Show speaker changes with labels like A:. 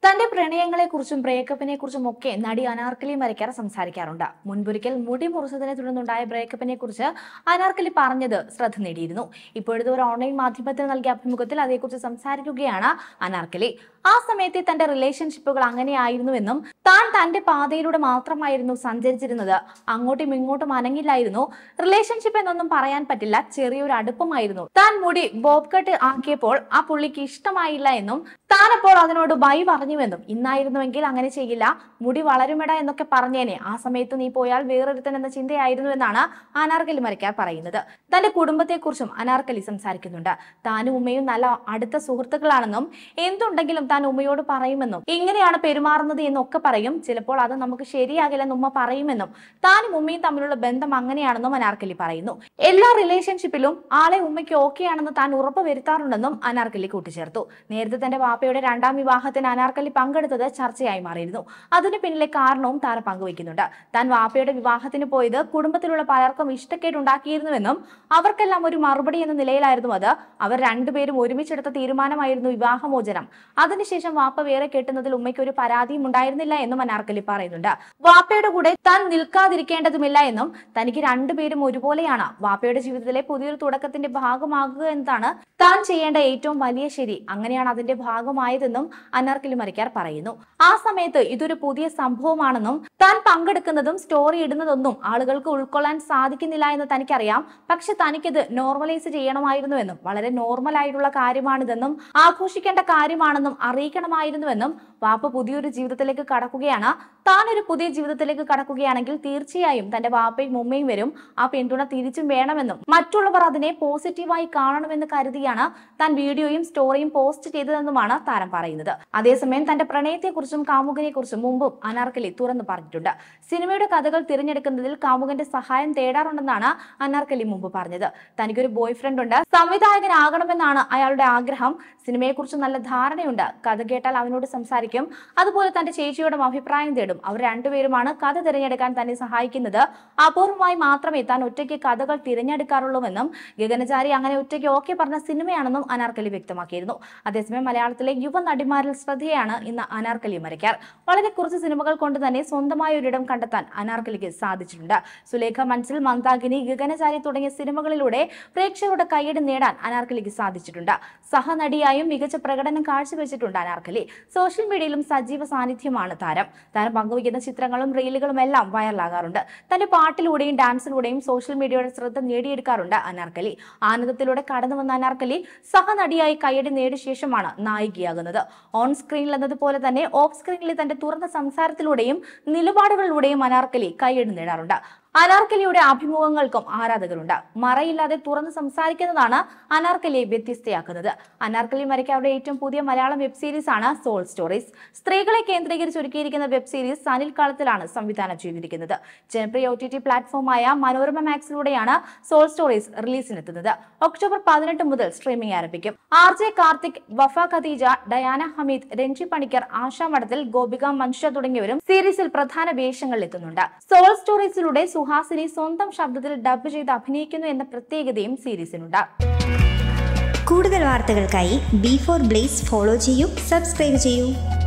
A: തന്റെ പ്രണയങ്ങളെക്കുറിച്ചും ബ്രേക്കപ്പിനെ കുറിച്ചും ഒക്കെ നടി അനാർക്കലി മരക്കാർ സംസാരിക്കാറുണ്ട് മുൻപൊരിക്കൽ മുടി മുറിച്ചതിനെ തുടർന്നുണ്ടായ ബ്രേക്കപ്പിനെ കുറിച്ച് അനാർക്കലി പറഞ്ഞത് ശ്രദ്ധ നേടിയിരുന്നു ഇപ്പോഴത്തെ ഒരു ഓൺലൈൻ മാധ്യമത്തിന് നൽകിയ അഭിമുഖത്തിൽ അതേക്കുറിച്ച് സംസാരിക്കുകയാണ് അനാർക്കലി ആ സമയത്തെ തന്റെ റിലേഷൻഷിപ്പുകൾ അങ്ങനെയായിരുന്നുവെന്നും താൻ തന്റെ പാതയിലൂടെ മാത്രമായിരുന്നു സഞ്ചരിച്ചിരുന്നത് അങ്ങോട്ടും ഇങ്ങോട്ടും അനങ്ങില്ലായിരുന്നു റിലേഷൻഷിപ്പ് എന്നൊന്നും പറയാൻ പറ്റില്ല ചെറിയൊരു അടുപ്പമായിരുന്നു താൻ മുടി ബോബ് കട്ട് ആക്കിയപ്പോൾ ആ പുള്ളിക്ക് ഇഷ്ടമായില്ല എന്നും താൻ അപ്പോൾ അതിനോട് ബൈ പറഞ്ഞുവെന്നും ഇന്നായിരുന്നുവെങ്കിൽ അങ്ങനെ ചെയ്യില്ല മുടി വളരുമെട എന്നൊക്കെ പറഞ്ഞേനെ ആ സമയത്ത് നീ പോയാൽ വേറൊരുത്തൻ എന്ന ചിന്തയായിരുന്നു എന്നാണ് അനാർക്കലി മരക്കാർ പറയുന്നത് തന്റെ കുടുംബത്തെക്കുറിച്ചും അനാർക്കലി സംസാരിക്കുന്നുണ്ട് താനും ഉമ്മയും നല്ല അടുത്ത സുഹൃത്തുക്കളാണെന്നും എന്തുണ്ടെങ്കിലും താൻ ഉമ്മയോട് പറയുമെന്നും ഇങ്ങനെയാണ് പെരുമാറുന്നത് എന്നൊക്കെ പറയും ചിലപ്പോൾ അത് നമുക്ക് ശരിയാകില്ലെന്ന് ഉമ്മ പറയുമെന്നും താനും ഉമ്മയും തമ്മിലുള്ള ബന്ധം അങ്ങനെയാണെന്നും അനാർക്കലി പറയുന്നു എല്ലാ റിലേഷൻഷിപ്പിലും ആളെ ഉമ്മയ്ക്ക് ഓക്കെ ആണെന്ന് താൻ ഉറപ്പ് വരുത്താറുണ്ടെന്നും അനാർക്കലി കൂട്ടിച്ചേർത്തു നേരത്തെ തന്റെ വാപ്പയുടെ രണ്ടാം വിവാഹത്തിന് അനാർക്കലി പങ്കെടുത്തത് ചർച്ചയായി മാറിയിരുന്നു അതിന് പിന്നിലെ കാരണവും താരം പങ്കുവയ്ക്കുന്നുണ്ട് താൻ വാപ്പയുടെ വിവാഹത്തിന് പോയത് കുടുംബത്തിലുള്ള പലർക്കും ഇഷ്ടക്കേടുണ്ടാക്കിയിരുന്നുവെന്നും അവർക്കെല്ലാം ഒരു മറുപടി എന്ന നിലയിലായിരുന്നു അത് അവർ രണ്ടുപേരും ഒരുമിച്ചെടുത്ത തീരുമാനമായിരുന്നു വിവാഹമോചനം അതിനുശേഷം വാപ്പ വേറെ കെട്ടുന്നതിൽ ഉമ്മയ്ക്ക് ഒരു പരാതിയും ഉണ്ടായിരുന്നില്ല എന്നും അനാർക്കലി പറയുന്നുണ്ട് വാപ്പയുടെ കൂടെ താൻ നിൽക്കാതിരിക്കേണ്ടതുമില്ല എന്നും തനിക്ക് രണ്ടുപേരും ഒരുപോലെയാണ് വാപ്പയുടെ ജീവിതത്തിലെ പുതിയൊരു തുടക്കത്തിന്റെ ഭാഗമാകുക എന്നതാണ് താൻ ചെയ്യേണ്ട ഏറ്റവും വലിയ ശരി അങ്ങനെയാണ് അതിന്റെ ഭാഗമായതെന്നും അനാർക്കലി മരിക്കാർ പറയുന്നു ആ സമയത്ത് ഇതൊരു പുതിയ സംഭവമാണെന്നും താൻ പങ്കെടുക്കുന്നതും സ്റ്റോറി ഇടുന്നതൊന്നും ആളുകൾക്ക് ഉൾക്കൊള്ളാൻ സാധിക്കുന്നില്ല എന്ന് തനിക്കറിയാം പക്ഷെ തനിക്കിത് നോർമലൈസ് ചെയ്യണമായിരുന്നുവെന്നും വളരെ നോർമൽ ആയിട്ടുള്ള കാര്യമാണിതെന്നും ആഘോഷിക്കേണ്ട കാര്യമാണെന്നും അറിയിക്കണമായിരുന്നുവെന്നും വാപ്പ പുതിയൊരു ജീവിതത്തിലേക്ക് കടക്കുകയാണ് താൻ ഒരു പുതിയ ജീവിതത്തിലേക്ക് കടക്കുകയാണെങ്കിൽ തീർച്ചയായും തന്റെ വാപ്പയും ഉമ്മയും വരും ആ പിന്തുണ തിരിച്ചും വേണമെന്നും മറ്റുള്ളവർ അതിനെ പോസിറ്റീവായി കാണണമെന്ന് കരുതിയാണ് താൻ വീഡിയോയും സ്റ്റോറിയും പോസ്റ്റ് ചെയ്തതെന്നുമാണ് താരം പറയുന്നത് അതേസമയം തന്റെ പ്രണയത്തെക്കുറിച്ചും കാമുകനെക്കുറിച്ചും മുമ്പും അനാർക്കലി തുറന്നു പറഞ്ഞിട്ടുണ്ട് സിനിമയുടെ കഥകൾ തിരഞ്ഞെടുക്കുന്നതിൽ കാമുകന്റെ സഹായം തേടാറുണ്ടെന്നാണ് അനാർക്കലി മുമ്പ് പറഞ്ഞത് തനിക്കൊരു ബോയ് ഫ്രണ്ട് ഉണ്ട് സംവിധായകനാകണമെന്നാണ് അയാളുടെ ആഗ്രഹം സിനിമയെക്കുറിച്ച് നല്ല ധാരണയുണ്ട് കഥ കേട്ടാൽ അവനോട് സംസാരിക്കും അതുപോലെ തന്റെ ചേച്ചിയോടും അഭിപ്രായം തേടും അവർ രണ്ടുപേരുമാണ് കഥ തിരഞ്ഞെടുക്കാൻ തന്നെ സഹായിക്കുന്നത് അപൂർവമായി മാത്രമേ താൻ ഒറ്റയ്ക്ക് കഥകൾ തിരഞ്ഞെടുക്കാറുള്ളൂവെന്നും ഗഗനചാരി അങ്ങനെ ഒറ്റയ്ക്ക് ഓക്കെ പറഞ്ഞ സിനിമയാണെന്നും അനാർക്കലി വ്യക്തമാക്കിയിരുന്നു അതേസമയം മലയാളത്തിലെ യുവ നടിമാരിൽ ശ്രദ്ധയാണ് ഇന്ന് അനാർക്കലി മരയ്ക്കാർ വളരെ കുറച്ച് സിനിമകൾ കൊണ്ട് തന്നെ സ്വന്തമായ ഒരിടം കണ്ടെത്താൻ അനാർക്കലിക്ക് സാധിച്ചിട്ടുണ്ട് സുലേഖ മൻസിൽ മന്ദാകിനി ഗഗനചാരി തുടങ്ങിയ സിനിമകളിലൂടെ പ്രേക്ഷകരുടെ കൈയടി നേടാൻ അനാർക്കലിക്ക് സാധിച്ചിട്ടുണ്ട് സഹനടിയായും മികച്ച പ്രകടനം കാഴ്ചവെച്ചിട്ടുണ്ട് അനാർക്കലി സോഷ്യൽ മീഡിയയിലും സജീവ സാന്നിധ്യമാണ് താരം താരം പങ്കുവയ്ക്കുന്ന ചിത്രങ്ങളും റീലുകളും എല്ലാം വൈറലാകാറുണ്ട് തന്റെ പാട്ടിലൂടെയും ഡാൻസിലൂടെയും സോഷ്യൽ മീഡിയയുടെ ശ്രദ്ധ നേടിയെടുക്കാറുണ്ട് അനാർക്കലി ആനന്ദത്തിലൂടെ കടന്നു വന്ന അനാർക്കലി സഹനടിയായി കൈയടി നേടിയ ശേഷമാണ് നായികയാകുന്നത് ഓൺ സ്ക്രീനിൽ എന്നതുപോലെ തന്നെ ഓഫ് സ്ക്രീനിൽ തന്റെ തുറന്ന സംസാരത്തിലൂടെയും നിലപാടുകളിലൂടെയും അനാർക്കലി കൈയടി നേടാറുണ്ട് അനാർക്കലിയുടെ അഭിമുഖങ്ങൾക്കും ആരാധകരുണ്ട് മറയില്ലാതെ തുറന്ന് സംസാരിക്കുന്നതാണ് അനാർക്കലിയെ വ്യത്യസ്തയാക്കുന്നത് അനാർക്കലി മരയ്ക്കാരുടെ ഏറ്റവും പുതിയ മലയാളം വെബ് സീരീസ് ആണ് സോൾ സ്റ്റോറീസ് സ്ത്രീകളെ കേന്ദ്രീകരിച്ച് ഒരുക്കിയിരിക്കുന്ന വെബ് സീരീസ് സനിൽ കളത്തിലാണ് സംവിധാനം ചെയ്തിരിക്കുന്നത് ജനപ്രിയ ഒ ടി ടി പ്ലാറ്റ്ഫോമായ മനോരമ മാക്സിലൂടെയാണ് സോൾ സ്റ്റോറീസ് റിലീസിനെത്തുന്നത് ഒക്ടോബർ പതിനെട്ട് മുതൽ സ്ട്രീമിംഗ് ആരംഭിക്കും R J Karthik Wafa Khadeeja Diana Hameed Ranji Panicker Asha Madathil Gopika മനുഷ്യ തുടങ്ങിയവരും സീരീസിൽ പ്രധാന വേഷങ്ങളിൽ എത്തുന്നുണ്ട് സോൾ സ്റ്റോറീസിലൂടെ സുഹാസിനി സ്വന്തം ശബ്ദത്തിൽ ഡബ് ചെയ്ത് അഭിനയിക്കുന്നു എന്ന പ്രത്യേകതയും സീരീസിനുണ്ട്
B: കൂടുതൽ വാർത്തകൾക്കായി ബി ഫോർ ബ്ലേസ് ഫോളോ ചെയ്യൂ സബ്സ്ക്രൈബ് ചെയ്യൂ